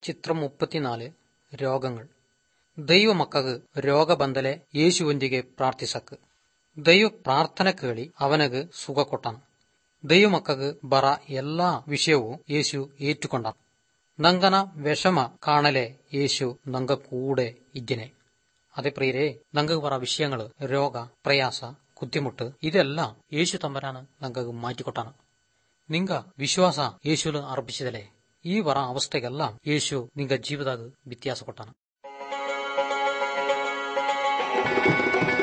ಚಿತ್ರಂ ಮುಪ್ಪತ್ತಿನಾല് ರೋಗങ്ങൾ ದೈವಮಕ್ಕಗ ರೋಗ ಬಂದಲೆ ಯೇಸುವೊಂದಿಗೆ ಪ್ರಾರ್ಥಿಸಕ್ ದೈವ ಪ್ರಾರ್ಥನೆ ಕೇಳಿ ಅವನಗ ಸುಖ ಕೊಟ್ಟಾನ ದೈವಮಕ್ಕಗ ಬರ ಎಲ್ಲಾ ವಿಷಯವೂ യേശു ഏറ്റുകൊണ്ട നങ്കന വിഷമ കാണലെ യേശു നങ്ക കൂടെ ഇജ്ജനെ അതെ പ്രിയരെ നങ്കക്ക് പറ വിഷയങ്ങള് രോഗ പ്രയാസ കുത്തിമുട്ട് ഇതെല്ലാം യേശു തമ്പരാണ് നങ്കക്ക് മാറ്റിക്കൊട്ടാണ് നിങ്ക ವಿಶ್ವಾಸ ಯೇಸುಲು ಅರ್ಪಿಸಿದಲೆ ಈ ವರ ಅವಸ್ಥೆಗೆಲ್ಲ ಯೇಸು ನಿಂಗ ಜೀವದಾಗ ವ್ಯತ್ಯಾಸ ಕೊಟ್ಟಾನ